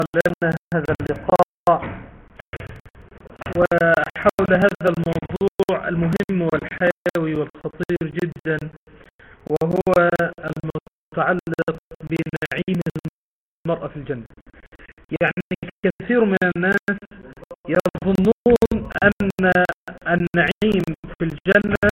لنا هذا اللقاء وحول هذا الموضوع المهم والحيوي والخطير جدا وهو المتعلق بنعيم المرأة في الجنة يعني كثير من الناس يظنون أن النعيم في الجنة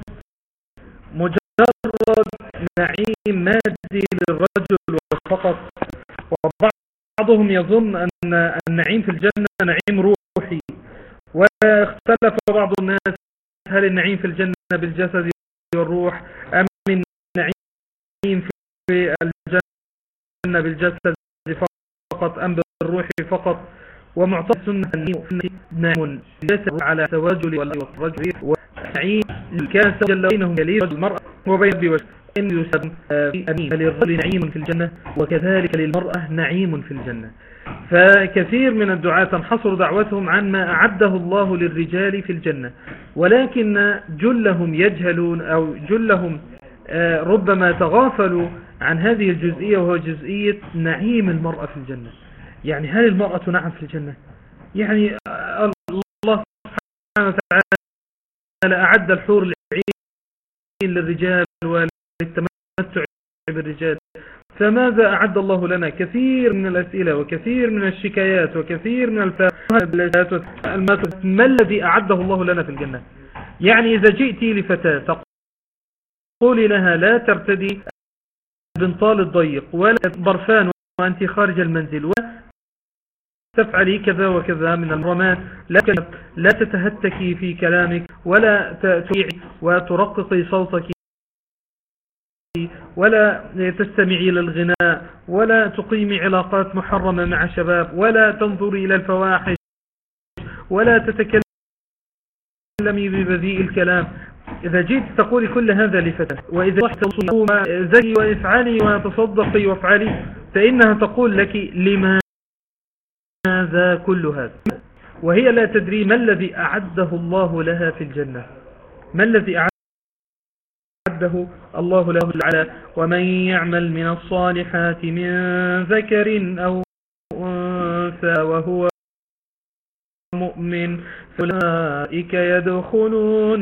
مجرد نعيم مادي للرجل فقط وبعضهم يظن أن النعيم في الجنة نعيم روحي واختلف بعض الناس هل النعيم في الجنة بالجسد والروح أم النعيم في الجنة بالجسد فقط أم بالروح فقط ومعتقد سنة نعيم جسد على تواجل والرجل ونعيم كان سجل بينهم يليل المرأة وبين بوجه إن يسمى أمين فللرجل نعيم في الجنة وكذلك للمرأة نعيم في الجنة فكثير من الدعاة تنحصر دعوتهم عن ما أعده الله للرجال في الجنة ولكن جلهم يجهلون أو جلهم آه، ربما تغافلوا عن هذه الجزئية وهو جزئية نعيم المرأة في الجنة يعني هل المرأة نعم في الجنة يعني آه، الله سبحانه وتعالى أعد الحور العين للرجال وللتمتع بالرجال فماذا أعد الله لنا كثير من الأسئلة وكثير من الشكايات وكثير من الفاتحات ما الذي أعده الله لنا في الجنة يعني إذا جئت لفتاة تقولي لها لا ترتدي بنطال الضيق ولا برفان وأنت خارج المنزل تفعلي كذا وكذا من المرمات لكن لا تتهتكي في كلامك ولا تطيعي وترققي صوتك ولا تستمعي إلى الغناء ولا تقيمي علاقات محرمة مع شباب ولا تنظري إلى الفواحش ولا تتكلمي ببذيء الكلام إذا جيت تقولي كل هذا لفتاة وإذا رحت زكي وافعلي وتصدقي وافعلي فإنها تقول لك لماذا كل هذا وهي لا تدري ما الذي أعده الله لها في الجنة ما الذي أعده أعده الله له العلا ومن يعمل من الصالحات من ذكر أو أنثى وهو مؤمن فأولئك يدخلون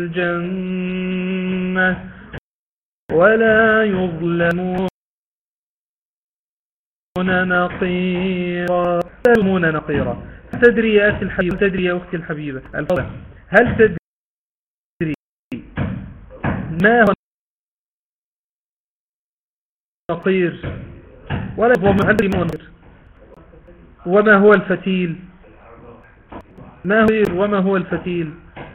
الجنة ولا يظلمون نقيرا يظلمون نقيرا تدري يا أخي الحبيب تدري يا أختي الحبيبة هل تدري ما هو نقير ولا وما هو الفتيل ما هو وما هو الفتيل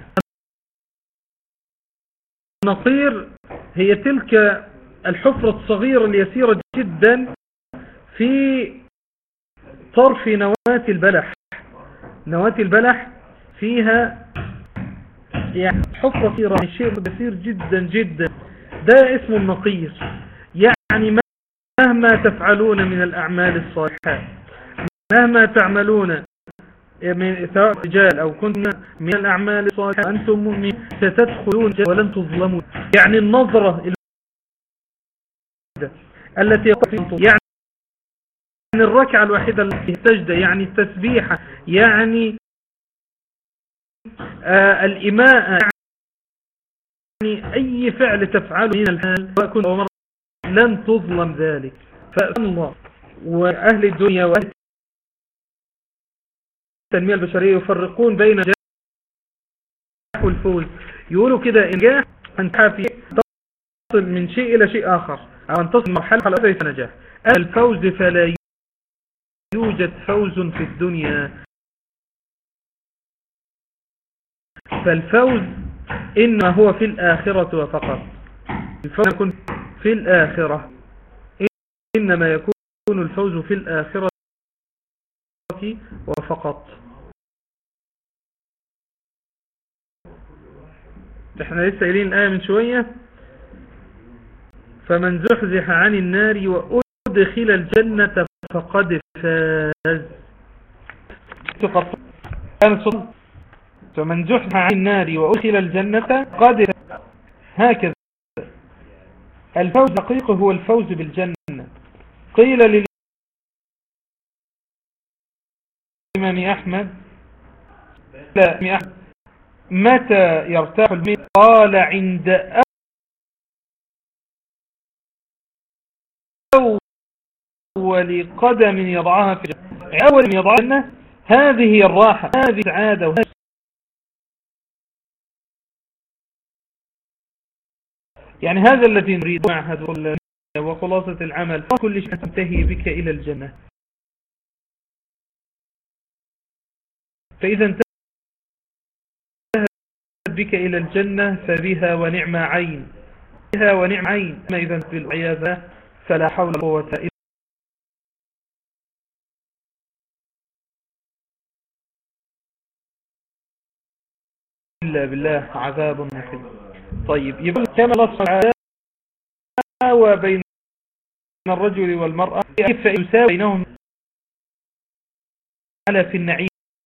النقير هي تلك الحفرة الصغيرة اليسيرة جدا في طرف نواة البلح نواة البلح فيها يعني حفرة صغيرة يعني شيء كثير جدا جدا ده اسمه النقير يعني مهما تفعلون من الأعمال الصالحات مهما تعملون سواء رجال أو كنا من الأعمال الصالحة أنتم مؤمنين ستدخلون ولن تظلمون يعني النظرة التي يعني الركعة الوحيدة التي تجد يعني التسبيحة يعني آه الإماء يعني أي فعل تفعله من الحال وكن لن تظلم ذلك فالله وأهل الدنيا وأهل التنمية البشرية يفرقون بين النجاح والفوز يقولوا كده إنجاح أن تحافي تصل من شيء إلى شيء آخر أو أن تصل مرحلة على ليس نجاح الفوز فلا يوجد فوز في الدنيا فالفوز إنما هو في الآخرة وفقط الفوز يكون في الآخرة إنما يكون الفوز في الآخرة وفقط احنا لسه قايلين الآية من شوية فمن زحزح عن النار وأدخل الجنة فقد فاز فمن زحزح عن النار وأدخل الجنة قد هكذا الفوز الحقيقي هو الفوز بالجنة قيل الإمام أحمد لا أحمد متى يرتاح الميت قال عند أول قدم يضعها في الجنة أول يضعها هذه الراحة هذه السعادة وهذه يعني هذا الذي نريد مع هذا وخلاصة العمل كل شيء تنتهي بك إلى الجنة فإذا انتهت بك إلى الجنة فبها ونعم عين بها ونعم عين أما إذا بالعياذة فلا حول ولا قوة إلا بالله عذاب محيط طيب يبقى كما الله سبحانه وبين الرجل والمرأة كيف يساوي بينهم على في النعيم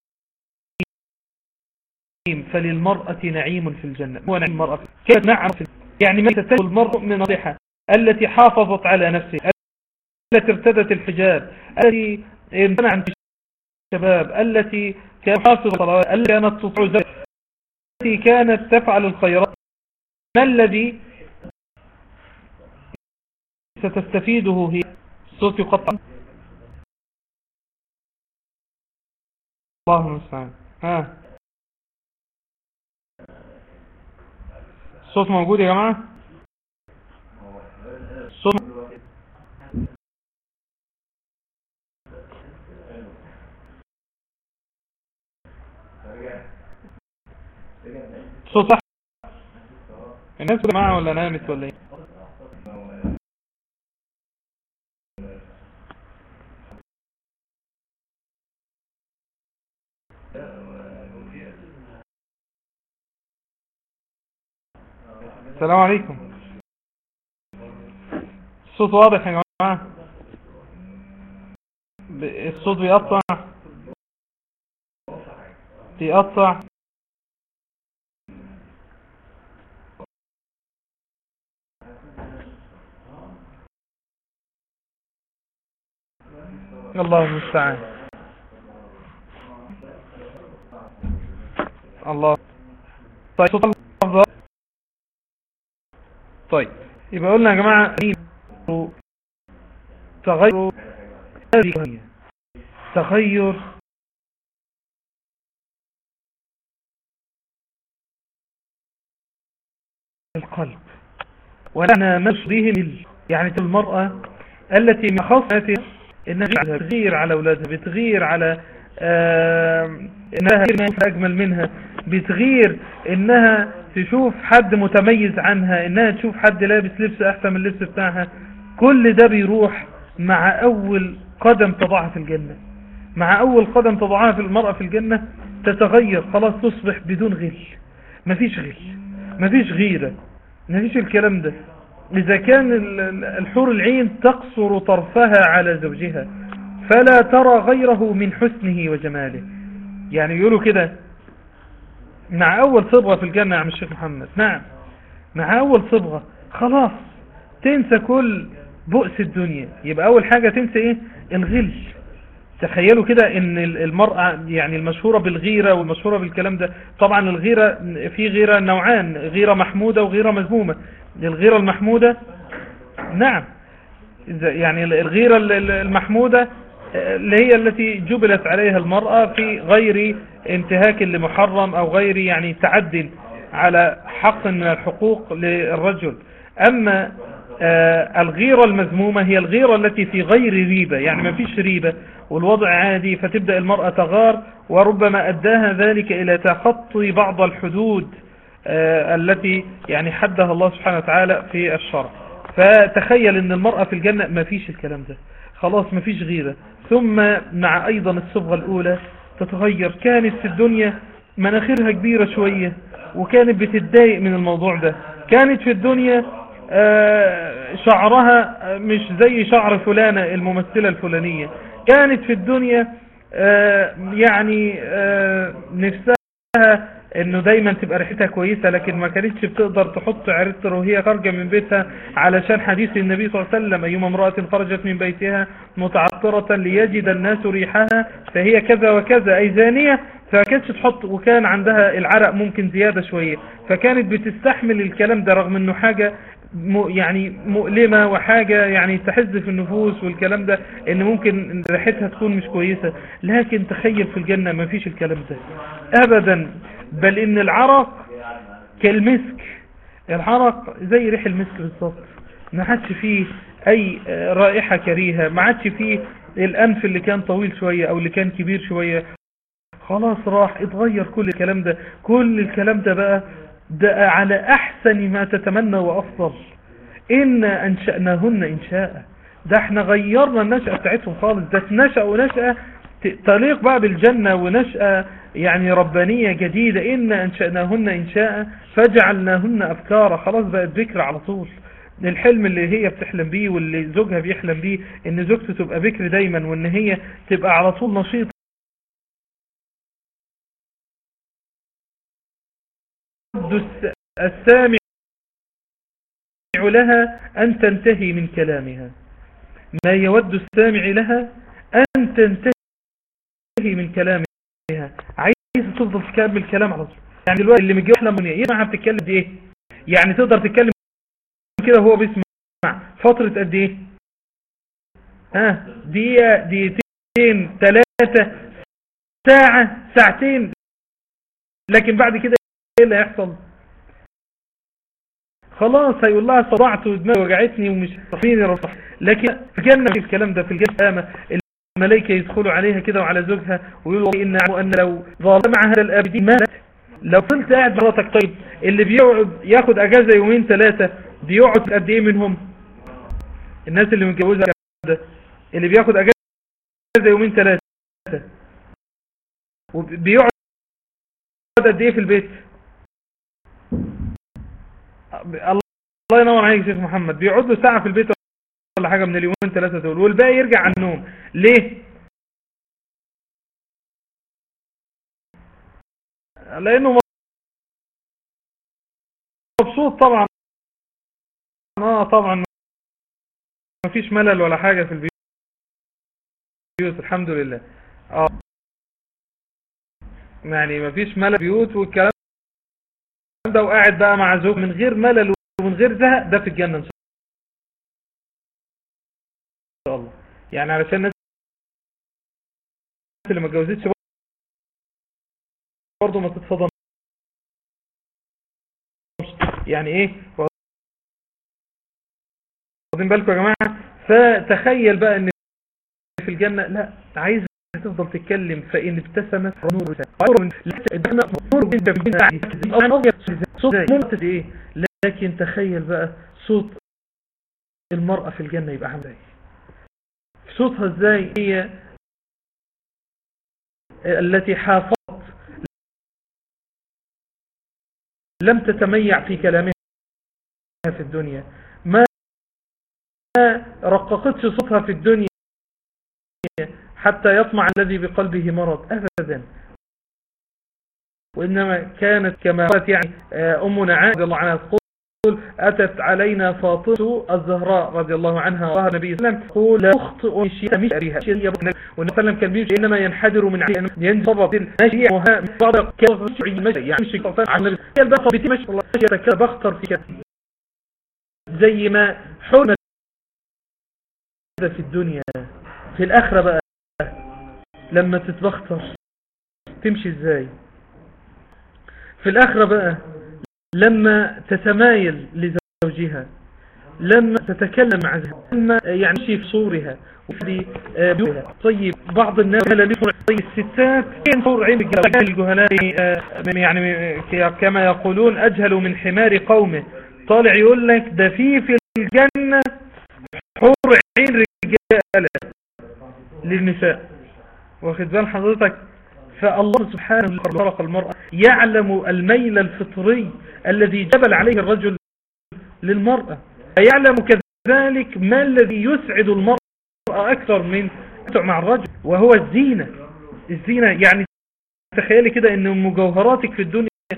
فللمرأة نعيم في الجنة هو نعيم المرأة كيف نعرف يعني ما تتجه المرأة من الصحة التي حافظت على نفسها التي ارتدت الحجاب التي امتنع عن الشباب التي كانت حافظة الصلوات التي كانت تطع التي كانت تفعل الخيرات ما الذي ستستفيده هي الصوت يقطع الله المستعان ها الصوت موجود يا جماعة الصوت الصوت صح الناس جماعة ولا نامت ولا ايه السلام عليكم الصوت واضح يا جماعة الصوت بيقطع بيقطع الله المستعان الله طيب صوت طيب يبقى قلنا يا جماعة تغير تغير القلب وانا مشريهم يعني المرأة التي من خاصة انها بتغير على اولادها بتغير على آه انها اجمل منها بتغير انها تشوف حد متميز عنها انها تشوف حد لابس لبس احسن من اللبس بتاعها كل ده بيروح مع اول قدم تضعها في الجنة مع اول قدم تضعها في المرأة في الجنة تتغير خلاص تصبح بدون غل مفيش غل مفيش غيرة مفيش الكلام ده اذا كان الحور العين تقصر طرفها على زوجها فلا ترى غيره من حسنه وجماله يعني يقولوا كده مع اول صبغة في الجنة يا عم الشيخ محمد نعم مع اول صبغة خلاص تنسى كل بؤس الدنيا يبقى اول حاجة تنسى ايه الغل تخيلوا كده ان المرأة يعني المشهورة بالغيرة والمشهورة بالكلام ده طبعا الغيرة في غيرة نوعان غيرة محمودة وغيرة مذمومة الغيرة المحمودة نعم يعني الغيرة المحمودة اللي هي التي جبلت عليها المرأة في غير انتهاك لمحرم او غير يعني تعد على حق من الحقوق للرجل اما آه الغيرة المذمومة هي الغيرة التي في غير ريبة يعني ما فيش ريبة والوضع عادي فتبدأ المرأة تغار وربما أداها ذلك إلى تخطي بعض الحدود آه التي يعني حدها الله سبحانه وتعالى في الشرع فتخيل ان المرأة في الجنة ما فيش الكلام ده خلاص ما فيش غيرة ثم مع ايضا الصبغة الاولى تتغير كانت في الدنيا مناخيرها كبيرة شوية وكانت بتتضايق من الموضوع ده كانت في الدنيا شعرها مش زي شعر فلانة الممثلة الفلانية كانت في الدنيا يعني نفسها انه دايما تبقى ريحتها كويسة لكن ما كانتش بتقدر تحط عرتر وهي خارجة من بيتها علشان حديث النبي صلى الله عليه وسلم ايما امرأة خرجت من بيتها متعطرة ليجد الناس ريحها فهي كذا وكذا اي زانية فكانتش تحط وكان عندها العرق ممكن زيادة شوية فكانت بتستحمل الكلام ده رغم انه حاجة يعني مؤلمة وحاجة يعني تحز في النفوس والكلام ده ان ممكن ريحتها تكون مش كويسة لكن تخيل في الجنة ما فيش الكلام ده ابدا بل ان العرق كالمسك العرق زي ريح المسك بالظبط ما عادش فيه اي رائحة كريهة ما عادش فيه الانف اللي كان طويل شوية او اللي كان كبير شوية خلاص راح اتغير كل الكلام ده كل الكلام ده بقى ده على احسن ما تتمنى وافضل ان انشأناهن انشاء ده احنا غيرنا النشأة بتاعتهم خالص ده نشأوا نشأة تليق بقى بالجنة ونشأة يعني ربانية جديدة إن أنشأناهن إنشاء فجعلناهن أفكارا خلاص بقت ذكر على طول الحلم اللي هي بتحلم بيه واللي زوجها بيحلم بيه ان زوجته تبقى بكر دايما وان هي تبقى على طول نشيطة السامع لها أن تنتهي من كلامها ما يود السامع لها أن تنتهي من كلامها عايز تفضل تكمل كلام على طول يعني دلوقتي اللي متجوز احلى منيه يسمعها بتتكلم دي ايه يعني تقدر تتكلم كده وهو بيسمع فترة قد ايه ها دقيقة دقيقتين ثلاثة ساعة ساعتين لكن بعد كده ايه اللي هيحصل خلاص هيقول لها صدعت ودماغي وجعتني ومش فين يا رب لكن في الجنة في الكلام ده في الجنة الملائكة يدخلوا عليها كده وعلى زوجها ويقولوا إن أن لو ظالم مع هذا الأبدي مات لو فضلت قاعد مراتك طيب اللي بيقعد ياخد أجازة يومين ثلاثة بيقعد قد إيه منهم الناس اللي متجوزها ده اللي بياخد أجازة يومين ثلاثة وبيقعد قد إيه في البيت الله ينور عليك شيخ محمد بيقعد له ساعة في البيت ولا حاجة من اليومين ثلاثة دول والباقي يرجع عن النوم ليه لانه مبسوط طبعا اه طبعا مفيش ملل ولا حاجة في البيوت الحمد لله اه يعني مفيش ملل بيوت والكلام ده وقاعد بقى مع زوج من غير ملل ومن غير زهق ده في الجنة ان شاء الله يعني علشان الناس اللي ما اتجوزتش برضه ما تتصدمش يعني ايه واخدين بالكم يا جماعه فتخيل بقى ان في الجنه لا عايز تفضل تتكلم فإن ابتسمت نور نور صوت ايه لكن تخيل بقى صوت المرأة في الجنة يبقى عامل ايه صوتها ازاي هي التي حافظت لم تتميع في كلامها في الدنيا ما رققتش صوتها في الدنيا حتى يطمع الذي بقلبه مرض أبدا وإنما كانت كما قالت يعني أمنا عائشة رضي الله عنها تقول أتت علينا فاطمة الزهراء رضي الله عنها وقال النبي صلى الله عليه وسلم تقول لا أخطئ من شيء مش أريها والنبي صلى الله عليه وسلم كان بيجي إنما ينحدر من عين ينجي صبب ماشي وها بعض كيف مشي يعني مشي عن النبي قال بقى بيتي مشي الله كده بختر في كده زي ما حرمت في الدنيا في الآخرة بقى لما تتبختر تمشي ازاي في الآخرة بقى لما تتمايل لزوجها لما تتكلم معها لما يعني في صورها وفي بيوتها طيب بعض الناس لا طيب الستات كين صور عين الجهلاء يعني كما يقولون أجهلوا من حمار قومه طالع يقول لك ده في في الجنة حور عين رجالة للنساء واخد بال حضرتك فالله سبحانه خلق المرأة يعلم الميل الفطري الذي جبل عليه الرجل للمرأة يعلم كذلك ما الذي يسعد المرأة أكثر من مع الرجل وهو الزينة الزينة يعني تخيلي كده ان مجوهراتك في الدنيا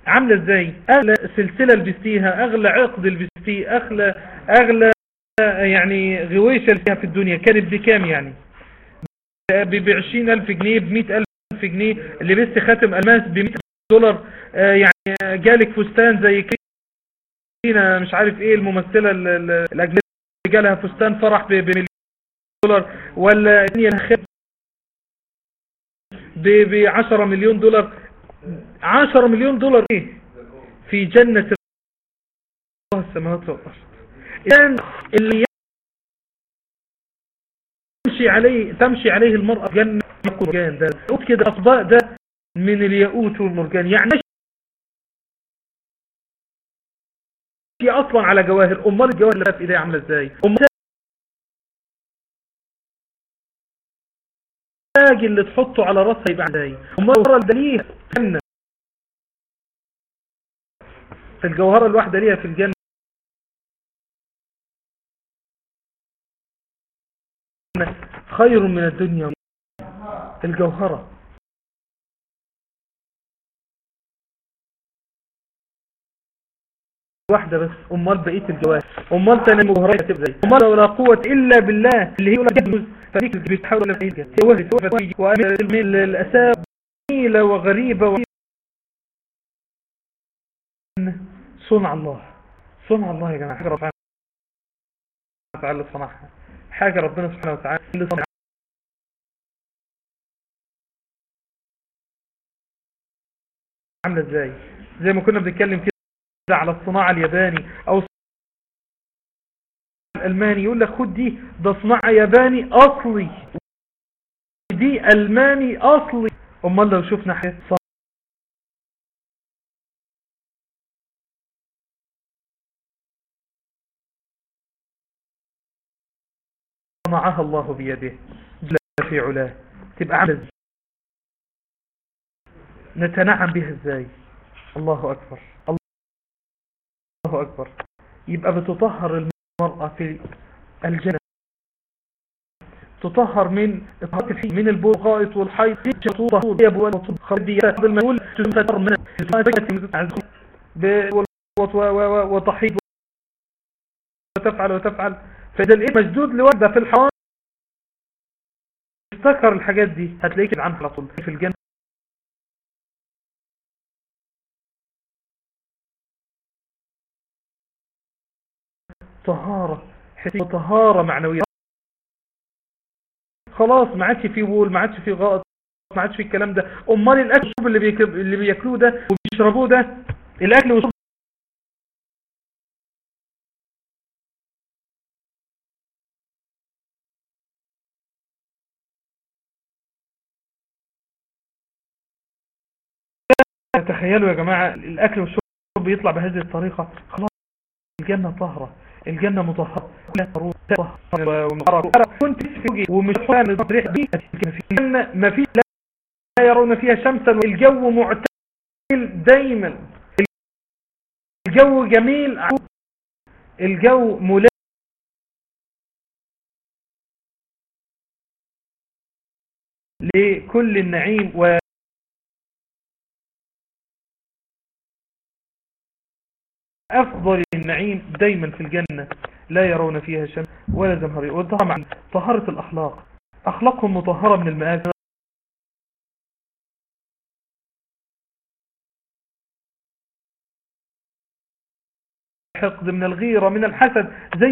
عاملة ازاي اغلى سلسلة لبستيها اغلى عقد لبستيه اغلى اغلى يعني غويشة اللي في الدنيا كانت بكام يعني بعشرين الف جنيه بمئة الف جنيه اللي بست خاتم الماس بمئة دولار آه، يعني جالك فستان زي كرينا مش عارف ايه الممثلة الاجنبية جالها فستان فرح بمليون دولار ولا ب 10 مليون دولار 10 مليون دولار ايه في جنة الله السماوات والارض الان اللي تمشي عليه تمشي عليه المرأة جنة مرجان ده كده اصباء ده من الياقوت والمرجان يعني ماشي اصلا على جواهر امال الجواهر اللي في ايديها عامله ازاي امال التاج اللي تحطه على راسها يبقى ازاي امال الجوهره اللي ليها جنه الجوهره الواحده ليها في الجنه خير من الدنيا الجوهره واحدة بس امال بقية الجواهر امال تاني المجوهرات هتبقى زي امال لو لا قوة الا بالله اللي هي ولا جدوز فديك اللي بتحاول ولا في هي وهي وفتيجي وامل الاساب جميلة وغريبة صنع الله صنع الله يا جماعة حاجة ربنا تعالى صنعها حاجة ربنا سبحانه وتعالى اللي صنعها عاملة ازاي زي ما كنا بنتكلم كده على الصناعة الياباني او الالماني يقول لك خد دي ده صناعة ياباني اصلي دي الماني اصلي امال لو شفنا حاجة صنعها الله بيده جل في علاه تبقى عامل نتنعم بها ازاي الله اكبر الله أكبر يبقى بتطهر المرأة في الجنة تطهر من اطهارات الحي من البغائط والحيض تطهر يبوى خلدية قبل ما يقول تطهر من وتحيض وتفعل وتفعل فإذا الإيه مجدود لوحدة في الحوام افتكر الحاجات دي هتلاقيك عنها على طول في الجنة طهارة حسية طهارة معنوية خلاص ما عادش فيه بول ما عادش فيه غائط ما عادش فيه الكلام ده امال الاكل اللي بياكلوه اللي بياكلوه ده وبيشربوه ده الاكل والشرب تخيلوا يا جماعة الأكل والشرب بيطلع بهذه الطريقة خلاص الجنة طهرة الجنة مطهرة كنت في ومش فاهم الريح دي في الجنة ما في لا يرون فيها شمسا والجو معتدل دايما الجو جميل الجو ملائم لكل النعيم و أفضل النعيم دايما في الجنة لا يرون فيها شمس ولا زمهرية والطهر طهارة الأخلاق أخلاقهم مطهرة من المآثم حقد من الغيرة من الحسد زي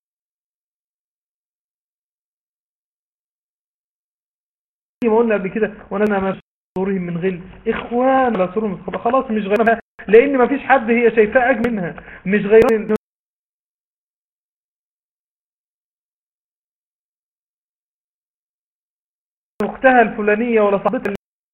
ما قلنا قبل كده وانا ما سورهم من غل اخوان لا سورهم خلاص مش غير لان ما فيش حد هي شايفاه اجمل منها مش غير اختها الفلانية ولا صاحبتها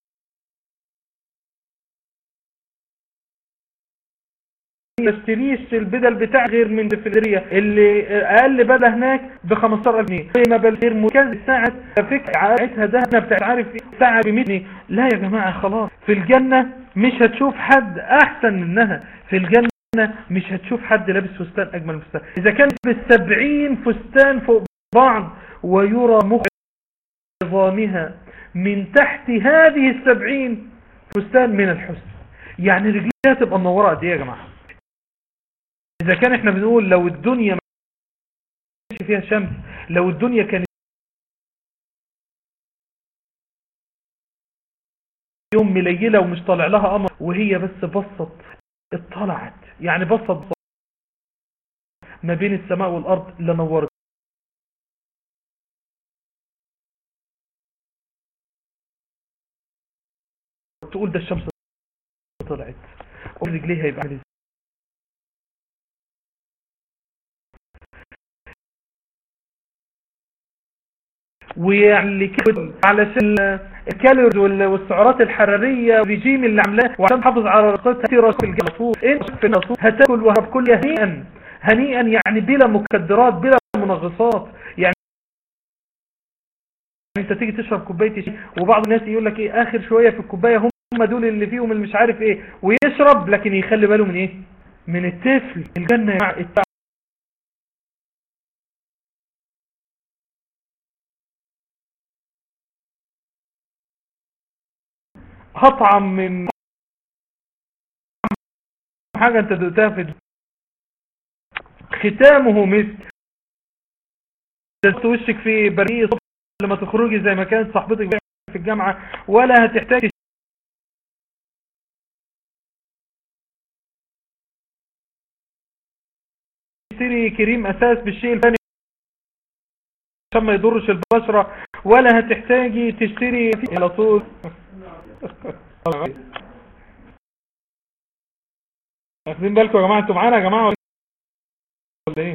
ما اشتريش البدل بتاع غير من الفدرية اللي اقل بدل هناك ب 15000 جنيه زي ما غير مركز ساعة فكرة عايتها ده بتاع عارف ايه ساعة ب 100 جنيه لا يا جماعة خلاص في الجنة مش هتشوف حد احسن منها في الجنة مش هتشوف حد لابس فستان اجمل فستان اذا كان بالسبعين فستان فوق بعض ويرى مخ عظامها من تحت هذه السبعين فستان من الحسن يعني رجليها تبقى منورة قد ايه يا جماعة اذا كان احنا بنقول لو الدنيا ماشي فيها شمس لو الدنيا كانت يوم مليلة ومش طالع لها قمر وهي بس بصت اطلعت يعني بصت ما بين السماء والارض لنورت تقول ده الشمس طلعت ورجليها يبقى عامل ويعني كده علشان الكالوريز والسعرات الحرارية والرجيم اللي عاملاه وعشان تحافظ على رقتها في راس الجسور انت في النصوص هتاكل وهتاكل هنيئا هنيئا يعني بلا مكدرات بلا منغصات يعني انت تيجي تشرب كوبايه شاي وبعض الناس يقول لك ايه اخر شويه في الكوبايه هم دول اللي فيهم اللي مش عارف ايه ويشرب لكن يخلي باله من ايه من الطفل الجنه يا هطعم من حاجة انت دقتها في ختامه مثل وشك في بريء لما تخرجي زي ما كانت صاحبتك في الجامعة ولا هتحتاج تشتري كريم اساس بالشيء الفاني عشان ما يضرش البشرة ولا هتحتاجي تشتري على طول واخدين بالكم يا جماعه انتوا معانا يا جماعه ولا ايه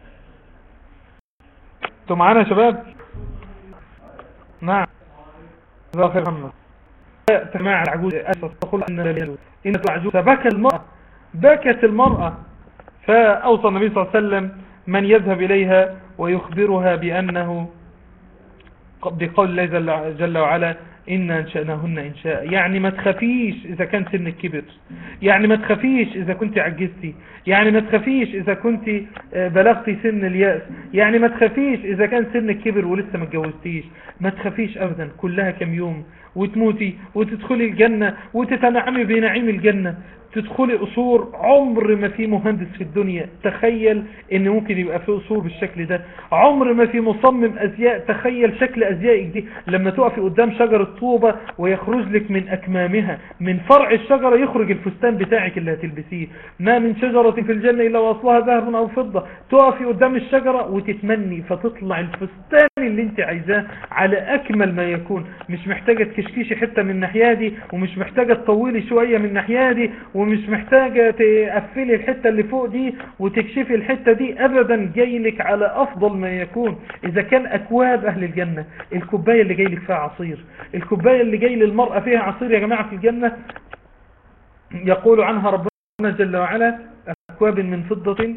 انتوا معانا يا شباب نعم جزاك خير محمد سماع العجوز اسف تقول ان ان العجوز فبكى المرأة بكت المرأة فاوصى النبي صلى الله عليه وسلم من يذهب اليها ويخبرها بانه بقول الله جل وعلا إنا أنشأناهن إنشاء يعني ما تخافيش إذا كان سنك كبر يعني ما تخافيش إذا كنت عجزتي يعني ما تخافيش إذا كنت بلغتي سن اليأس يعني ما تخافيش إذا كان سنك كبر ولسه ما اتجوزتيش ما تخافيش أبدا كلها كم يوم وتموتي وتدخلي الجنة وتتنعمي بنعيم الجنة تدخلي قصور عمر ما في مهندس في الدنيا تخيل ان ممكن يبقى في قصور بالشكل ده عمر ما في مصمم ازياء تخيل شكل ازيائك دي لما تقفي قدام شجرة طوبة ويخرج لك من اكمامها من فرع الشجرة يخرج الفستان بتاعك اللي هتلبسيه ما من شجرة في الجنة الا واصلها ذهب او فضة تقفي قدام الشجرة وتتمني فتطلع الفستان اللي انت عايزاه على اكمل ما يكون مش محتاجة تكشكيشي حتة من الناحية دي ومش محتاجة تطولي شوية من الناحية دي ومش محتاجة تقفلي الحتة اللي فوق دي وتكشفي الحتة دي ابدا جاي لك على افضل ما يكون اذا كان اكواب اهل الجنة الكوباية اللي جاي لك فيها عصير الكوباية اللي جاي للمرأة فيها عصير يا جماعة في الجنة يقول عنها ربنا جل وعلا اكواب من فضة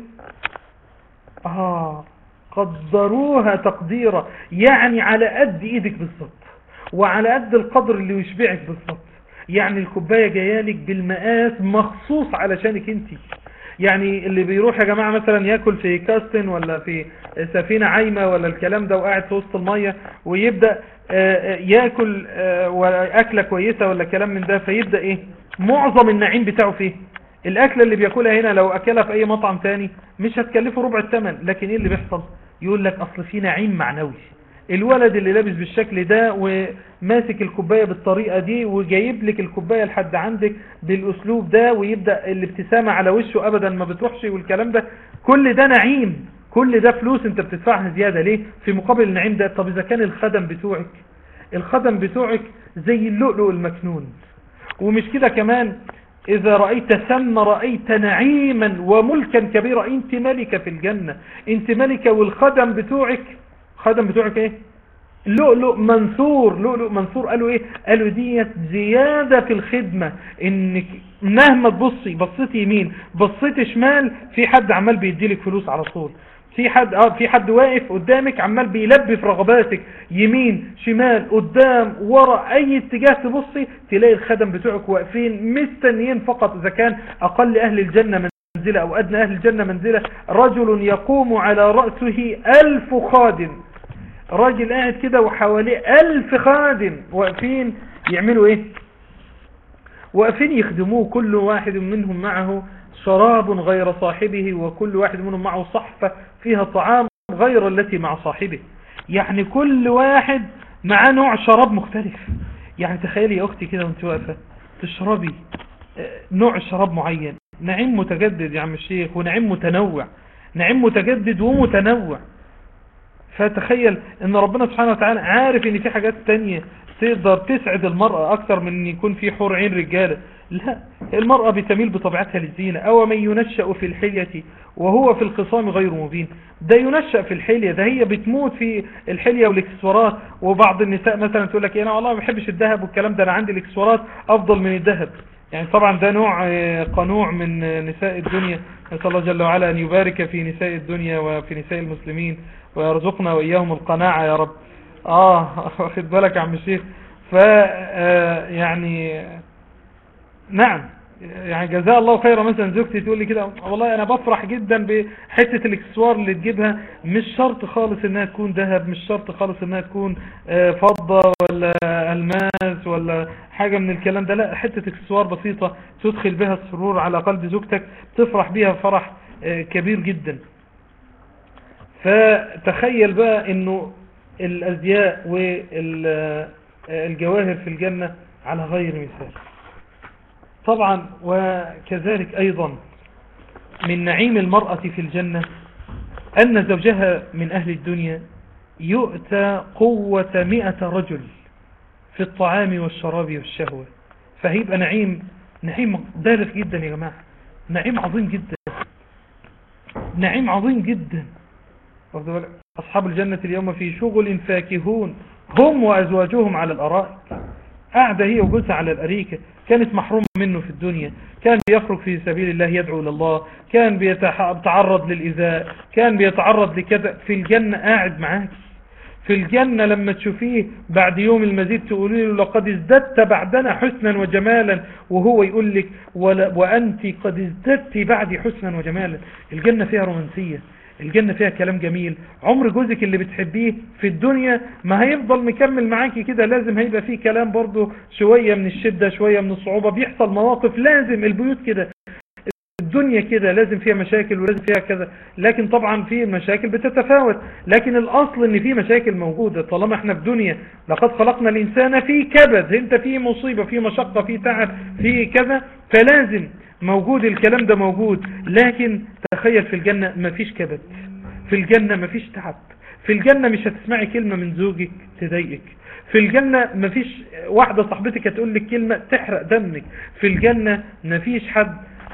اه قدروها تقديرا يعني على قد ايدك بالظبط وعلى قد القدر اللي يشبعك بالظبط يعني الكوباية جايالك بالمقاس مخصوص علشانك انت يعني اللي بيروح يا جماعة مثلا ياكل في كاستن ولا في سفينة عايمة ولا الكلام ده وقاعد في وسط المية ويبدأ ياكل اكلة كويسة ولا كلام من ده فيبدأ ايه معظم النعيم بتاعه فيه الاكلة اللي بياكلها هنا لو اكلها في اي مطعم تاني مش هتكلفه ربع الثمن لكن ايه اللي بيحصل يقول لك اصل في نعيم معنوي الولد اللي لابس بالشكل ده وماسك الكوباية بالطريقة دي وجايب لك الكوباية لحد عندك بالاسلوب ده ويبدأ الابتسامة على وشه ابدا ما بتروحش والكلام ده كل ده نعيم كل ده فلوس انت بتدفعها زيادة ليه في مقابل النعيم ده طب اذا كان الخدم بتوعك الخدم بتوعك زي اللؤلؤ المكنون ومش كده كمان إذا رأيت ثم رأيت نعيما وملكا كبيرا انت ملكة في الجنة انت ملكة والخدم بتوعك خدم بتوعك ايه لؤلؤ منثور لؤلؤ منثور قالوا ايه قالوا ديت زيادة في الخدمة انك مهما تبصي بصيتي يمين بصيتي شمال في حد عمال بيديلك فلوس على طول في حد اه في حد واقف قدامك عمال بيلبي في رغباتك يمين شمال قدام ورا اي اتجاه تبصي تلاقي الخدم بتوعك واقفين مستنيين فقط اذا كان اقل اهل الجنة منزلة او ادنى اهل الجنة منزلة رجل يقوم على رأسه الف خادم راجل قاعد كده وحواليه الف خادم واقفين يعملوا ايه واقفين يخدموه كل واحد منهم معه شراب غير صاحبه وكل واحد منهم معه صحفة فيها طعام غير التي مع صاحبه يعني كل واحد معاه نوع شراب مختلف يعني تخيلي يا أختي كده وانت واقفة تشربي نوع شراب معين نعيم متجدد يا عم الشيخ ونعيم متنوع نعيم متجدد ومتنوع فتخيل ان ربنا سبحانه وتعالى عارف ان في حاجات تانية تقدر تسعد المرأة اكتر من ان يكون في حور عين رجالة لا المرأة بتميل بطبيعتها للزينة او من ينشأ في الحلية وهو في الخصام غير مبين ده ينشأ في الحلية ده هي بتموت في الحلية والاكسسوارات وبعض النساء مثلا تقول لك انا والله ما بحبش الذهب والكلام ده انا عندي الاكسسوارات افضل من الذهب يعني طبعا ده نوع قنوع من نساء الدنيا نسأل الله جل وعلا أن يبارك في نساء الدنيا وفي نساء المسلمين ويرزقنا وإياهم القناعة يا رب آه واخد بالك يا عم الشيخ ف يعني نعم يعني جزاء الله خيرا مثلا زوجتي تقول لي كده والله انا بفرح جدا بحته الاكسسوار اللي تجيبها مش شرط خالص انها تكون ذهب مش شرط خالص انها تكون فضه ولا الماس ولا حاجه من الكلام ده لا حته اكسسوار بسيطه تدخل بها السرور على قلب زوجتك تفرح بها فرح كبير جدا فتخيل بقى انه الازياء والجواهر في الجنه على غير مثال طبعا وكذلك أيضا من نعيم المرأة في الجنة أن زوجها من أهل الدنيا يؤتى قوة مئة رجل في الطعام والشراب والشهوة فهيبقى نعيم نعيم بالغ جدا يا جماعة نعيم عظيم جدا نعيم عظيم جدا أصحاب الجنة اليوم في شغل فاكهون هم وأزواجهم على الأرائك قاعدة هي وجوزها على الأريكة كانت محرومة منه في الدنيا كان بيخرج في سبيل الله يدعو لله كان بيتعرض للإذاء كان بيتعرض لكذا في الجنة قاعد معاك في الجنة لما تشوفيه بعد يوم المزيد تقولي له لقد ازددت بعدنا حسنا وجمالا وهو يقول لك وأنت قد ازددت بعدي حسنا وجمالا الجنة فيها رومانسية الجنة فيها كلام جميل عمر جوزك اللي بتحبيه في الدنيا ما هيفضل مكمل معاكي كده لازم هيبقى فيه كلام برضو شوية من الشدة شوية من الصعوبة بيحصل مواقف لازم البيوت كده الدنيا كده لازم فيها مشاكل ولازم فيها كذا لكن طبعا في مشاكل بتتفاوت لكن الاصل ان في مشاكل موجودة طالما احنا في دنيا لقد خلقنا الانسان في كبد انت في مصيبة في مشقة في تعب في كذا فلازم موجود الكلام ده موجود لكن تخيل في الجنة مفيش كبد في الجنة مفيش تعب في الجنة مش هتسمعي كلمة من زوجك تضايقك في الجنة مفيش واحدة صاحبتك هتقول لك كلمة تحرق دمك في الجنة مفيش حد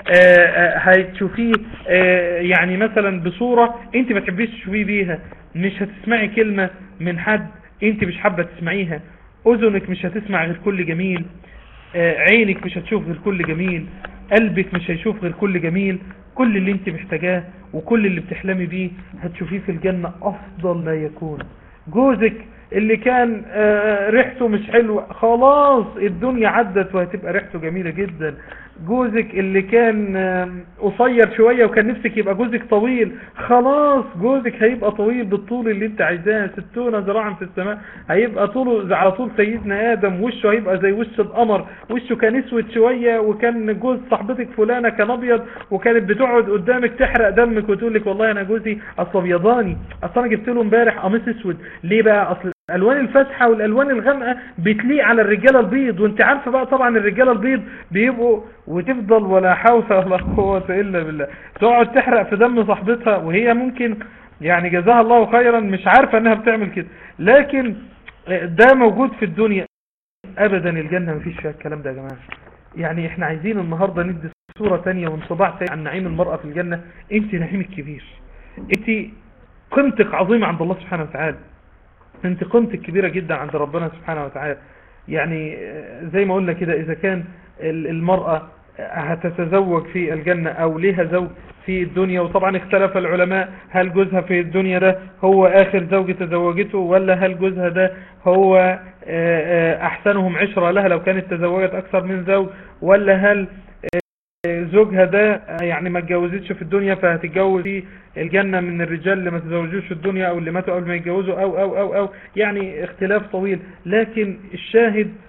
هتشوفيه يعني مثلا بصورة انت ما تحبيش تشوفيه بيها مش هتسمعي كلمة من حد انت مش حابة تسمعيها اذنك مش هتسمع غير كل جميل عينك مش هتشوف غير كل جميل قلبك مش هيشوف غير كل جميل كل اللي انت محتاجاه وكل اللي بتحلمي بيه هتشوفيه في الجنة افضل ما يكون جوزك اللي كان ريحته مش حلوة خلاص الدنيا عدت وهتبقى ريحته جميلة جدا جوزك اللي كان قصير شوية وكان نفسك يبقى جوزك طويل خلاص جوزك هيبقى طويل بالطول اللي انت عايزاه ستون ذراعا في السماء هيبقى طوله على طول سيدنا آدم وشه هيبقى زي وش القمر وشه كان اسود شوية وكان جوز صاحبتك فلانة كان ابيض وكانت بتقعد قدامك تحرق دمك وتقول لك والله انا جوزي اصلا ابيضاني اصلا انا جبت له امبارح قميص اسود ليه بقى اصل الالوان الفاتحه والالوان الغامقه بتليق على الرجاله البيض وانت عارفه بقى طبعا الرجاله البيض بيبقوا وتفضل ولا حول ولا قوه الا بالله تقعد تحرق في دم صاحبتها وهي ممكن يعني جزاها الله خيرا مش عارفه انها بتعمل كده لكن ده موجود في الدنيا ابدا الجنه مفيش فيها الكلام ده يا جماعه يعني احنا عايزين النهارده ندي صوره ثانيه وانطباع ثاني عن نعيم المراه في الجنه انت نعيمك كبير انت قيمتك عظيمه عند الله سبحانه وتعالى انت قيمتك كبيرة جدا عند ربنا سبحانه وتعالى يعني زي ما قلنا كده اذا كان المرأة هتتزوج في الجنة او ليها زوج في الدنيا وطبعا اختلف العلماء هل جوزها في الدنيا ده هو اخر زوج تزوجته ولا هل جوزها ده هو احسنهم عشرة لها لو كانت تزوجت اكثر من زوج ولا هل زوجها ده يعني ما اتجوزتش في الدنيا فهتتجوز في الجنة من الرجال اللي ما تزوجوش في الدنيا او اللي ماتوا قبل ما يتجوزوا او او او او يعني اختلاف طويل لكن الشاهد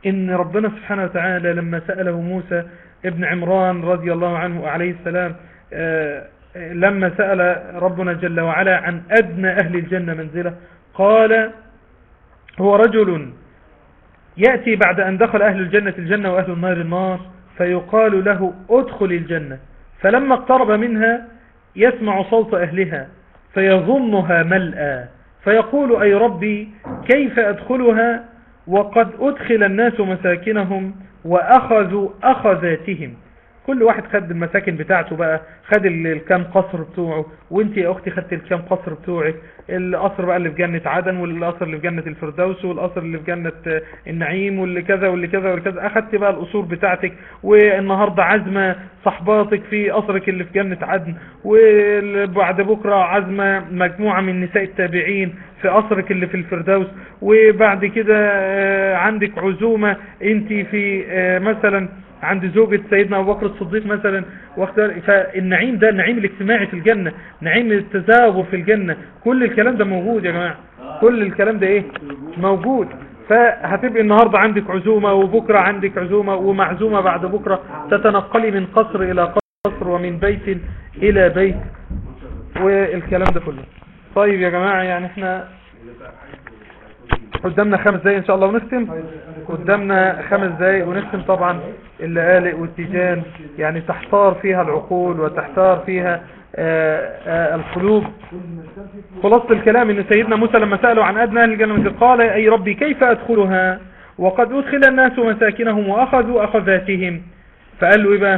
ان ربنا سبحانه وتعالى لما سأله موسى ابن عمران رضي الله عنه عليه السلام آه، لما سأل ربنا جل وعلا عن أدنى أهل الجنة منزلة قال هو رجل يأتي بعد أن دخل أهل الجنة الجنة وأهل النار النار فيقال له ادخل الجنة فلما اقترب منها يسمع صوت أهلها فيظنها ملأى فيقول أي ربي كيف أدخلها وقد أدخل الناس مساكنهم وأخذوا أخذاتهم كل واحد خد المساكن بتاعته بقى خد الكام قصر بتوعه وانت يا اختي خدت الكام قصر بتوعك القصر بقى اللي في جنة عدن والقصر اللي في جنة الفردوس والقصر اللي في جنة النعيم واللي كذا واللي كذا واللي كذا اخدت بقى القصور بتاعتك والنهاردة عزمة صحباتك في قصرك اللي في جنة عدن وبعد بكرة عزمة مجموعة من نساء التابعين في قصرك اللي في الفردوس وبعد كده آه، عندك عزومة انت في آه، مثلا عند زوجة سيدنا أبو بكر الصديق مثلا فالنعيم ده النعيم الاجتماعي في الجنة نعيم التزاور في الجنة كل الكلام ده موجود يا جماعة كل الكلام ده ايه موجود فهتبقى النهاردة عندك عزومة وبكرة عندك عزومة ومعزومة بعد بكرة تتنقلي من قصر إلى قصر ومن بيت إلى بيت والكلام ده كله طيب يا جماعة يعني احنا قدامنا خمس دقايق ان شاء الله ونختم قدامنا خمس دقايق ونختم طبعا اللآلئ والتيجان يعني تحتار فيها العقول وتحتار فيها آآ آه، آآ آه، القلوب خلاصة الكلام ان سيدنا موسى لما سألوا عن أدنى أهل الجنة قال أي ربي كيف أدخلها وقد أدخل الناس مساكنهم وأخذوا أخذاتهم فقال له إيه بقى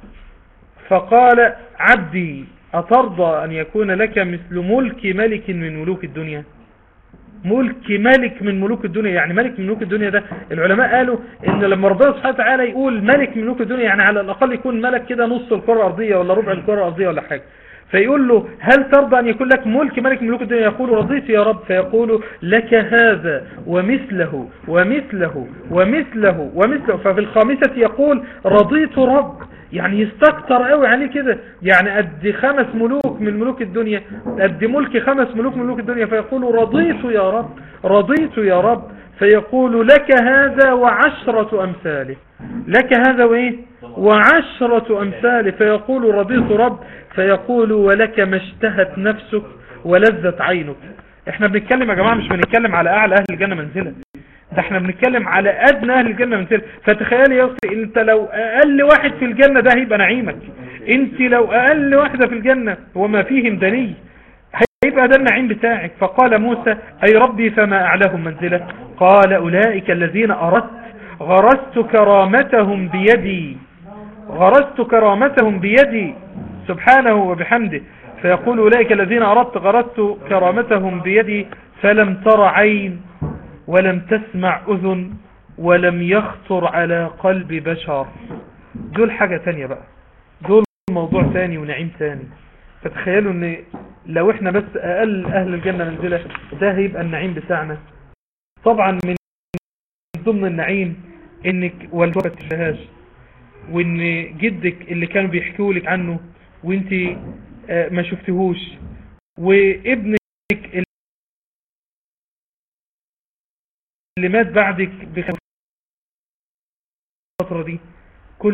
فقال عبدي أترضى أن يكون لك مثل ملك ملك من ملوك الدنيا ملك ملك من ملوك الدنيا يعني ملك من ملوك الدنيا ده العلماء قالوا ان لما ربنا سبحانه وتعالى يقول ملك من ملوك الدنيا يعني على الاقل يكون ملك كده نص الكره الارضيه ولا ربع الكره الارضيه ولا حاجه فيقول له هل ترضى أن يكون لك ملك ملك من ملوك الدنيا يقول رضيت يا رب فيقول لك هذا ومثله ومثله ومثله ومثله ففي الخامسة يقول رضيت رب يعني يستكتر قوي عليه كده يعني قد خمس ملوك من ملوك الدنيا قد ملك خمس ملوك من ملوك الدنيا فيقول رضيت يا رب رضيت يا رب فيقول لك هذا وعشرة أمثاله لك هذا وإيه وعشرة أمثاله فيقول رضيت رب فيقول ولك ما اشتهت نفسك ولذت عينك احنا بنتكلم يا جماعة مش بنتكلم على أعلى أهل الجنة منزلا ده احنا بنتكلم على ادنى اهل الجنة من سير فتخيل يا اختي انت لو اقل واحد في الجنة ده هيبقى نعيمك انت لو اقل واحدة في الجنة وما فيهم دني هيبقى ده النعيم بتاعك فقال موسى اي ربي فما اعلاهم منزلة قال اولئك الذين اردت غرست كرامتهم بيدي غرست كرامتهم بيدي سبحانه وبحمده فيقول أولئك الذين أردت غرست كرامتهم بيدي فلم تر عين ولم تسمع أذن ولم يخطر على قلب بشر دول حاجة تانية بقى دول موضوع تاني ونعيم تاني فتخيلوا ان لو احنا بس اقل اهل الجنة منزلة ده هيبقى النعيم بتاعنا طبعا من ضمن النعيم انك والدك تشهاش وان جدك اللي كانوا بيحكوا لك عنه وانت آه، ما شفتهوش وابنك اللي مات بعدك الفترة دي كل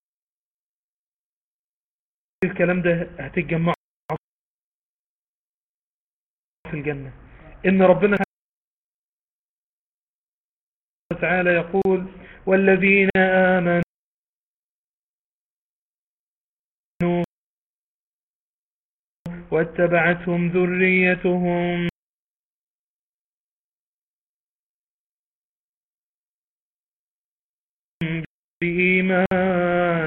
الكلام ده هتتجمعوا في الجنة إن ربنا تعالى يقول والذين آمنوا واتبعتهم ذريتهم بإيمان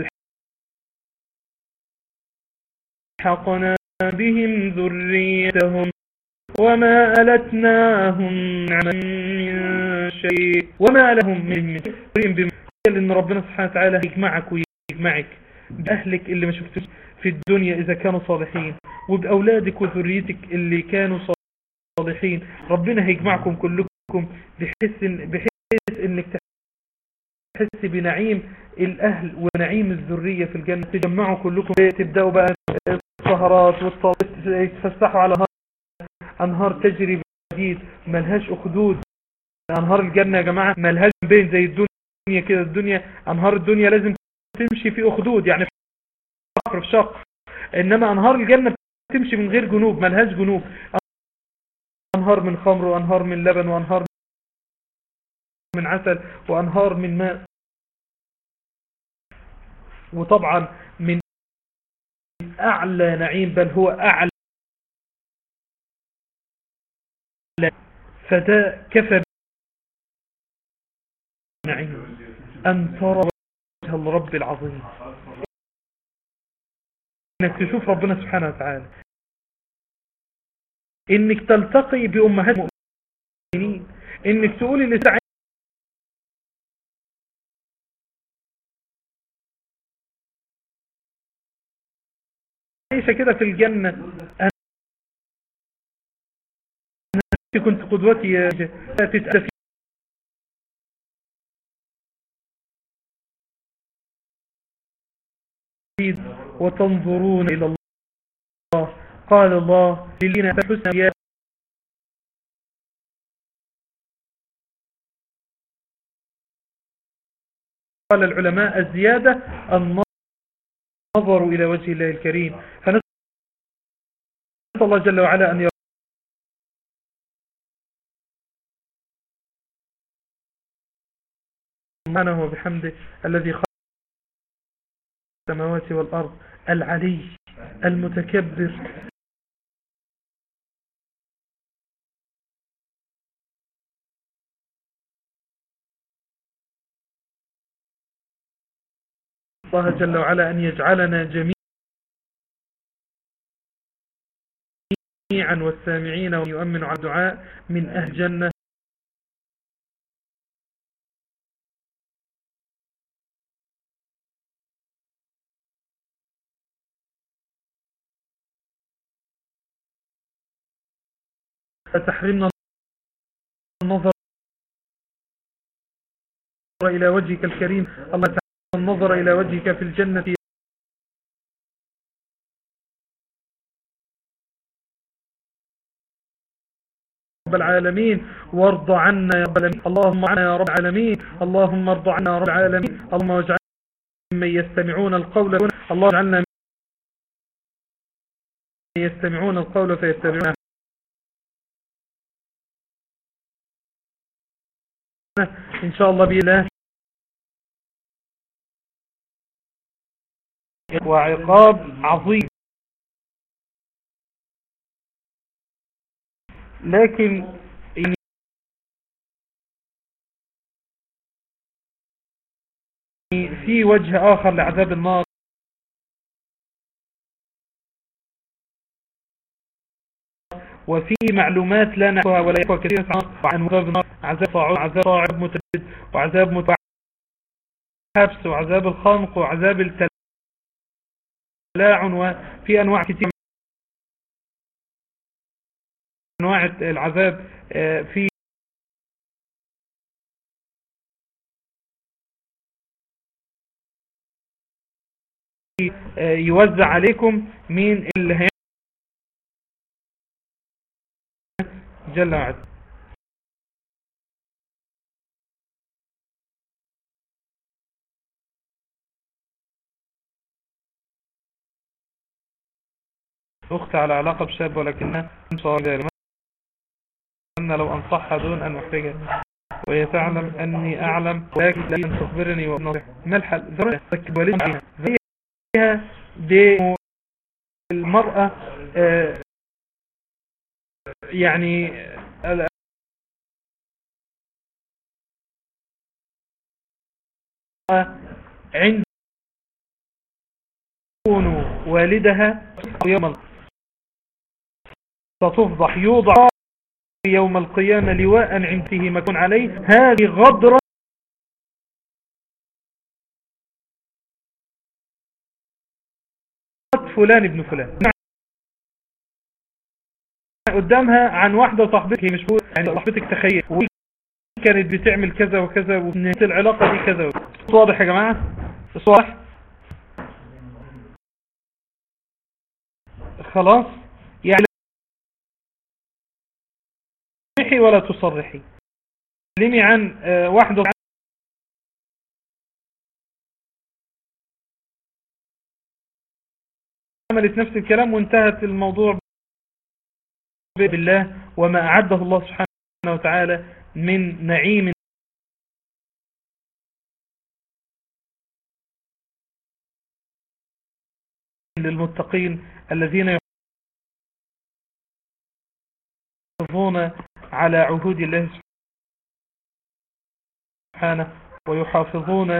الحقنا بهم ذريتهم وما ألتناهم من شيء وما لهم من من لأن ربنا سبحانه وتعالى يجمعك ويجمعك بأهلك اللي ما شفتوش في الدنيا إذا كانوا صالحين وبأولادك وذريتك اللي كانوا صالحين ربنا هيجمعكم كلكم بحيث, بحيث انك تحس بنعيم الأهل ونعيم الذرية في الجنة تجمعوا كلكم تبدأوا بقى السهرات والتفسحوا على أنهار تجري جديد ملهاش أخدود انهار الجنة يا جماعة ملهاش بين زي الدنيا كده الدنيا انهار الدنيا لازم تمشي في اخدود يعني في شق انما انهار الجنة تمشي من غير جنوب ملهاش جنوب انهار من خمر وانهار من لبن وانهار من عسل وانهار من ماء وطبعا من اعلى نعيم بل هو اعلى فده كفى نعيم ان ترى وجه الرب العظيم انك تشوف ربنا سبحانه وتعالى انك تلتقي بامهات المؤمنين انك تقولي لسعيد عايشة كده في الجنة أنا كنت قدوتي تتأفي وتنظرون إلى الله قال الله للذين حسن قال العلماء الزيادة النظر إلى وجه الله الكريم فنسأل الله جل وعلا أن سبحانه وبحمده الذي خلق السماوات والأرض العلي المتكبر الله جل وعلا أن يجعلنا جميعا والسامعين ويؤمن على الدعاء من أهل جنة فتحرمنا النظر إلى وجهك الكريم الله النظر إلى وجهك في الجنة رب العالمين وارض عنا يا رب العالمين اللهم عنا يا رب العالمين اللهم ارض عنا يا رب العالمين اللهم واجعلنا من يستمعون القول اللهم اجعلنا من يستمعون القول فيتبعون إن شاء الله بإله وعقاب عظيم لكن في وجه آخر لعذاب النار وفي معلومات لا نعرفها ولا يقوى كثيرة عن عذاب النار عذاب صاعد عذاب صاعد متبد وعذاب متحبس وعذاب الخنق وعذاب التلبس وفي أنواع كثير أنواع العذاب آه، في آه، يوزع عليكم مين اللي هي جل وعلا أخت على علاقة بشاب ولكنها صغيرة أن لو أنصحها دون أن أحرجها وهي تعلم أني أعلم ولكن لا أن تخبرني وأنصح ما الحل ذكر والدها فيها دي المرأة آه، يعني عند يكون والدها يوم ستفضح يوضع يوم القيامة لواء عنده مكون عليه هذه غدرة فلان ابن فلان قدامها عن واحدة صاحبتك هي مش يعني صاحبتك تخيل كانت بتعمل كذا وكذا ونهاية العلاقة دي كذا واضح يا جماعة واضح خلاص يعني تصرحي ولا تصرحي تكلمي عن آه، واحدة عملت نفس الكلام وانتهت الموضوع بالله وما أعده الله سبحانه وتعالى من نعيم للمتقين الذين يحافظون على عهود الله سبحانه ويحافظون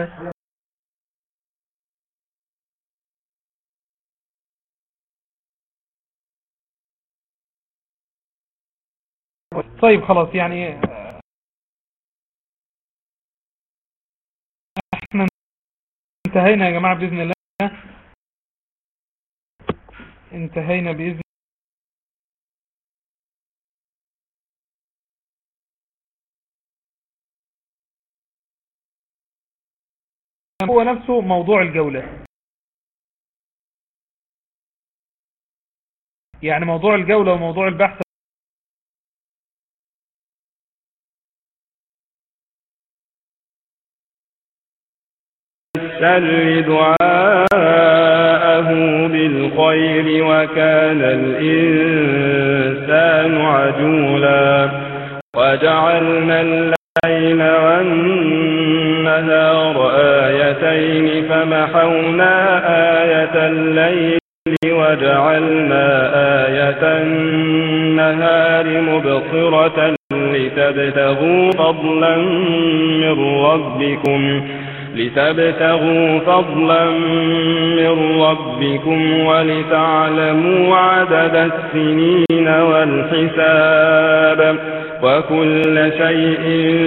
طيب خلاص يعني احنا انتهينا يا جماعة بإذن الله انتهينا بإذن هو نفسه موضوع الجولة يعني موضوع الجولة وموضوع البحث الشر دعاءه بالخير وكان الإنسان عجولا وجعلنا الليل والنهار آيتين فمحونا آية الليل وجعلنا آية النهار مبصرة لتبتغوا فضلا من ربكم لتبتغوا فضلا من ربكم ولتعلموا عدد السنين والحساب وكل شيء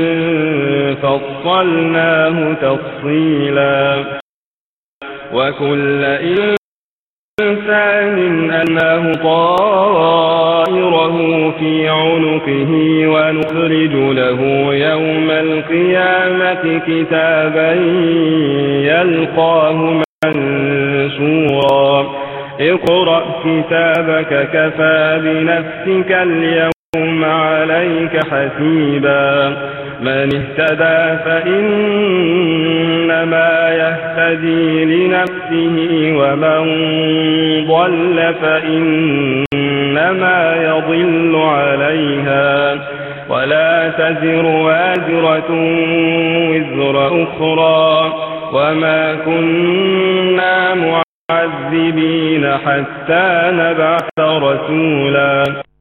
فصلناه تفصيلا وكل إنسان أنه طائره في عنقه ونخرج له يوم القيامة كتابا يلقاه منشورا اقرأ كتابك كفى بنفسك اليوم عليك حسيبا من اهتدى فإنما يهتدي لنفسه ومن ضل فإنما يضل عليها ولا تزر وازرة وزر أخرى وما كنا معذبين حتى نبعث رسولا